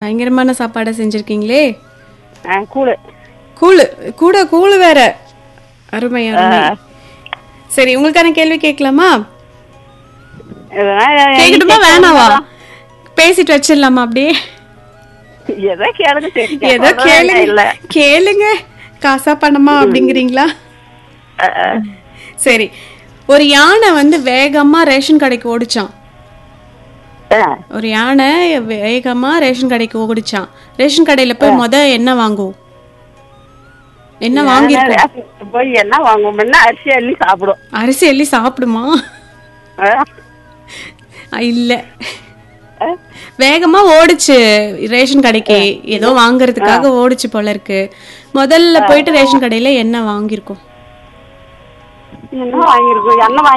பயங்கரமான சாப்பாடை செஞ்சிருக்கீங்களே ஆ கூழு கூழு கூட கூழு வேற அருமை அருமை சரி உங்களுக்கான கேள்வி கேட்கலாமா இதெல்லாம் கேட்கட்டுமா வேணாவா பேசிட்டு வச்சிடலாமா அப்படியே ஏதோ கேளுங்க சரி ஏதோ இல்ல கேளுங்க கேளுங்க காசா பணமா அப்படிங்கிறீங்களா ஆ, ஆ. சரி ஒரு யானை வந்து வேகமா ரேஷன் கடைக்கு ஓடிச்சான் ஆ, ஒரு யானை வேகமா ரேஷன் கடைக்கு ஓடிச்சான் ரேஷன் கடையில போய் முத என்ன வாங்கும் என்ன வாங்கிருக்கோம் ரேஷன் போய் என்ன வாங்குவோம்னா அரிசி அள்ளி சாப்பிடும் அரிசி எள்ளி சாப்பிடுமா ஆ, அ, இல்ல வேகமா ஓடுச்சு ரேஷன் கடைக்கு ஏதோ வாங்குறதுக்காக ஓடுச்சு போல இருக்கு முதல்ல போயிட்டு ரேஷன் கடையில என்ன வாங்கியிருக்கோம் என்ன வாங்கியிருக்கோம் என்ன